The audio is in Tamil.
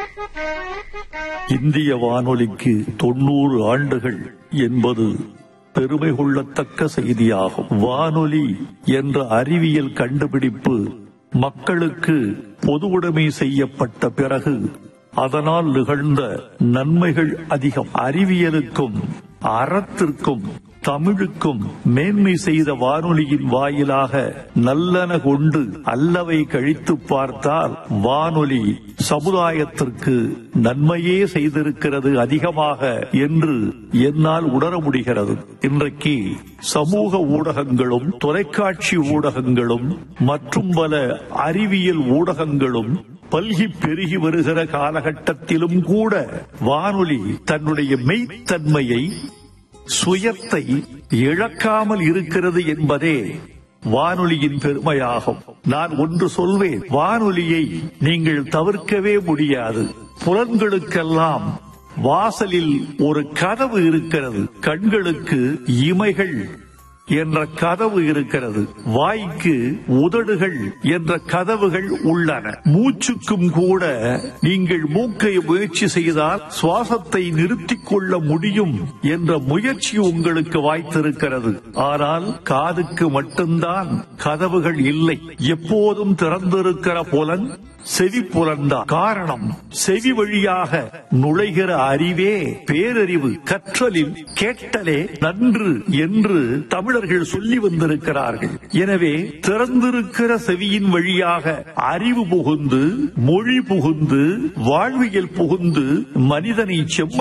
இந்திய வானொலிக்கு தொண்ணூறு ஆண்டுகள் என்பது பெருமை கொள்ளத்தக்க செய்தியாகும் வானொலி என்ற அறிவியல் கண்டுபிடிப்பு மக்களுக்கு பொதுவுடைமை செய்யப்பட்ட பிறகு அதனால் நிகழ்ந்த நன்மைகள் அதிகம் அறிவியலுக்கும் அறத்திற்கும் தமிழுக்கும் மேன்மை செய்த வானொலியின் வாயிலாக நல்லன கொண்டு அல்லவை கழித்து பார்த்தால் வானொலி சமுதாயத்திற்கு நன்மையே செய்திருக்கிறது அதிகமாக என்று என்னால் உணர முடிகிறது இன்றைக்கு சமூக ஊடகங்களும் தொலைக்காட்சி ஊடகங்களும் மற்றும் பல அறிவியல் ஊடகங்களும் பல்கி பெருகி வருகிற காலகட்டத்திலும் கூட வானொலி தன்னுடைய மெய்த்தன்மையை சுயத்தை இழக்காமல் இருக்கிறது என்பதே வானொலியின் பெருமையாகும் நான் ஒன்று சொல்வேன் வானொலியை நீங்கள் தவிர்க்கவே முடியாது புலன்களுக்கெல்லாம் வாசலில் ஒரு கதவு இருக்கிறது கண்களுக்கு இமைகள் என்ற கதவு இருக்கிறது வாய்க்கு உதடுகள் என்ற கதவுகள் உள்ளன மூச்சுக்கும் கூட நீங்கள் மூக்கை முயற்சி செய்தால் சுவாசத்தை நிறுத்திக் கொள்ள முடியும் என்ற முயற்சி உங்களுக்கு வாய்த்திருக்கிறது ஆனால் காதுக்கு மட்டும்தான் கதவுகள் இல்லை எப்போதும் திறந்திருக்கிற புலன் செவி புலன்தான் காரணம் செவி வழியாக நுழைகிற அறிவே பேரறிவு கற்றலில் கேட்டலே நன்று என்று தமிழர்கள் சொல்லி வந்திருக்கிறார்கள் எனவே திறந்திருக்கிற செவியின் வழியாக அறிவு புகுந்து மொழி புகுந்து வாழ்வியல் புகுந்து மனிதனை செம்ம